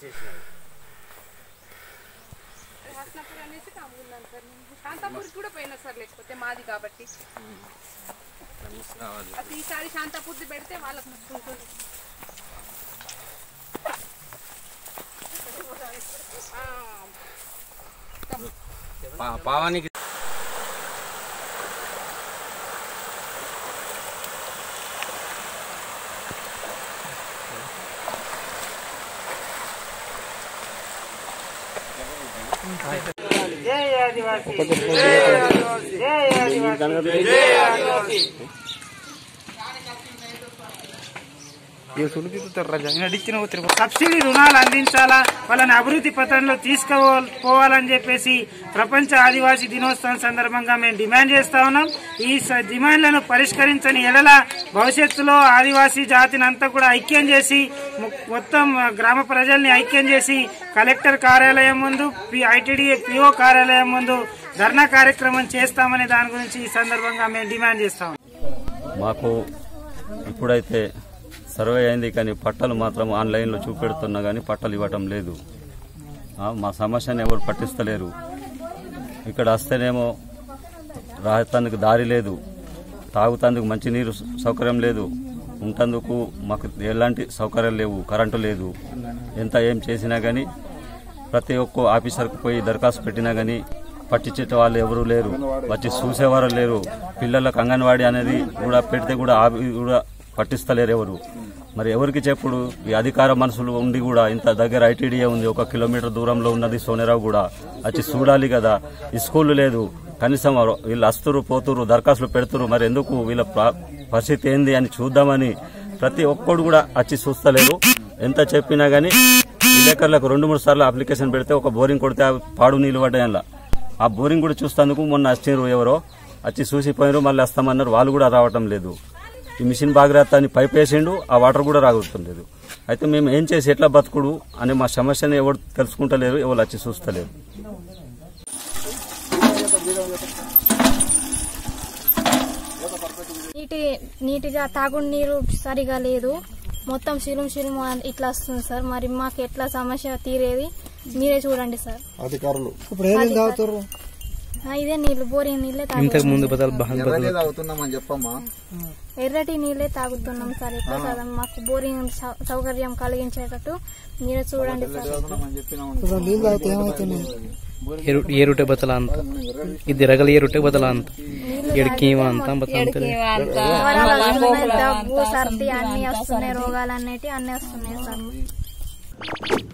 చేసినారు హాస్నాపూర్ అనేసి కమ్ముకున్నాను సార్ నేను శాంతాపూర్కి కూడా పోయినా సార్ లేకపోతే మాది కాబట్టి మిస్ కావాలి అది ఈసారి శాంతాపూర్ది పెడితే వాళ్ళకి నచ్చుకుంటుంది పా- పావానికి సబ్సిడీ రుణాలు అందించాలా వాళ్ళని అభివృద్ధి పథంలో తీసుకుపోవాలని చెప్పేసి ప్రపంచ ఆదివాసీ దినోత్సవం సందర్భంగా మేము డిమాండ్ చేస్తా ఉన్నాం ఈ స- డిమాండ్లను పరిష్కరించని ఎడల భవిష్యత్తులో ఆదివాసీ జాతిని అంతా కూడా ఐక్యం చేసి మొ- మొత్తం గ్రామ ప్రజల్ని ఐక్యం చేసి కలెక్టర్ కార్యాలయం ముందు ఐటీడీ పిఓ కార్యాలయం ముందు ధర్నా కార్యక్రమం చేస్తామనే దాని గురించి ఈ సందర్భంగా మేము డిమాండ్ చేస్తాం మాకు ఇప్పుడైతే సర్వే అయింది కానీ పట్టాలు మాత్రం ఆన్లైన్లో చూపెడుతున్నా కానీ పట్టాలు ఇవ్వటం లేదు ఆ, మా సమస్యను ఎవరు పట్టిస్తలేరు ఇక్కడ వస్తేనేమో రాజధానికి దారి లేదు తాగుతందుకు మంచినీరు సౌకర్యం లేదు ఉంటందుకు మాకు ఎలాంటి సౌకర్యాలు లేవు కరెంటు లేదు ఎంత ఏం చేసినా కానీ ప్రతి ఒక్క ఆఫీసర్కి పోయి దరఖాస్తు పెట్టినా కానీ పట్టించే వాళ్ళు ఎవరు లేరు వచ్చి చూసేవారు లేరు పిల్లలకు అంగన్వాడీ అనేది కూడా పెడితే కూడా ఆవి కూడా పట్టిస్తలేరు ఎవరు మరి ఎవరికి చెప్పుడు ఈ అధికార మనుషులు ఉండి కూడా ఇంత దగ్గర ఐటీడీఏ ఉంది ఒక కిలోమీటర్ దూరంలో ఉన్నది సోనేరావు కూడా వచ్చి చూడాలి కదా ఈ స్కూల్ లేదు కనీసం వీళ్ళు వస్తురు పోతురు దరఖాస్తులు పెడుతురు మరి ఎందుకు వీళ్ళ ప్ర- పరిస్థితి ఏంది అని చూద్దామని ప్రతి ఒక్కడు కూడా వచ్చి చూస్తలేరు ఎంత చెప్పినా గానీ విలేకరులకు రెండు మూడు సార్లు అప్లికేషన్ పెడితే ఒక బోరింగ్ కొడితే ఆ పాడు నీళ్ళు పడ్డాయి అందులో. ఆ బోరింగ్ కూడా చూస్తేందుకు మొన్న వచ్చినారు ఎవరో వచ్చి చూసిపోయినారు మళ్ళీ వస్తామన్నారు వాళ్ళు కూడా రావటం లేదు ఈ మిషన్ భాగీరథ అని పైప్ వేసిండు ఆ వాటర్ కూడా రాగొట్టలేదు అయితే మేము ఏం చేసి ఎట్లా బతుకుడు అని మా సమస్యని ఎవరు తెలుసుకుంటలేరు ఎవరు వచ్చి చూస్తలేరు నీటి నీటిగా తాగుడు నీరు సరిగా లేదు మొత్తం శిలుం శిలుం ఇట్లా వస్తుంది సార్ మరి మాకు ఎట్లా సమస్య తీరేది మీరే చూడండి సార్ అధికారులు ఇప్పుడు ఏమేమి తాగుతారు ఆ, ఇదే నీళ్లు బోరింగ్ నీళ్ళే తాగుతున్నాం ముందు బదలు ఎర్రనే తాగుతున్నామని చెప్పమ్మా ఎర్రటి నీళ్ళే తాగుతున్నాం సార్ ఎట్లా సార్ మాకు బోరింగ్ సౌ- సౌకర్యం కలిగించేటట్టు మీరే చూడండి సార్ తాగుతున్నామని చెప్పినాం ఇప్పుడు నీళ్ళు తాగితే ఏమవుతున్నాయి ಏರುಟೆ ಬದಲ ಅಂತ ಇದು ರಗಲ ಏರುಟೆ ಬದಲ ಅಂತ ఎడికీమ అంతా బతాంతలే జ్వరాలు వస్తున్నాయి దగ్గు సర్ది అన్ని వస్తున్నాయి రోగాలు అన్నిటి అన్ని వస్తున్నాయి సార్